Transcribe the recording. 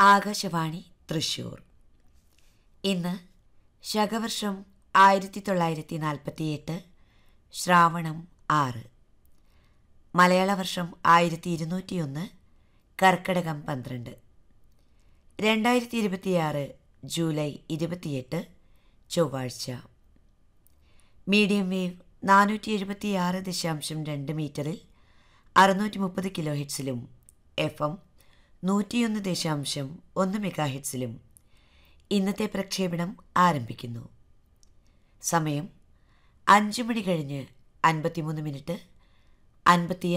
ആകാശവാണി തൃശൂർ ഇന്ന് ശകവർഷം ആയിരത്തി തൊള്ളായിരത്തി നാൽപ്പത്തിയെട്ട് ശ്രാവണം ആറ് മലയാള വർഷം ആയിരത്തി ഇരുന്നൂറ്റിയൊന്ന് കർക്കടകം പന്ത്രണ്ട് രണ്ടായിരത്തി ഇരുപത്തിയാറ് ജൂലൈ ഇരുപത്തിയെട്ട് ചൊവ്വാഴ്ച മീഡിയം വേവ് നാനൂറ്റി എഴുപത്തിയാറ് ദശാംശം രണ്ട് മീറ്ററിൽ അറുന്നൂറ്റി മുപ്പത് കിലോ ഹിറ്റ്സിലും എഫ് എം നൂറ്റിയൊന്ന് ദശാംശം ഒന്ന് മെഗാ ഹിറ്റ്സിലും ഇന്നത്തെ പ്രക്ഷേപണം ആരംഭിക്കുന്നു സമയം അഞ്ച് മണി കഴിഞ്ഞ് അൻപത്തിമൂന്ന് മിനിറ്റ് അൻപത്തി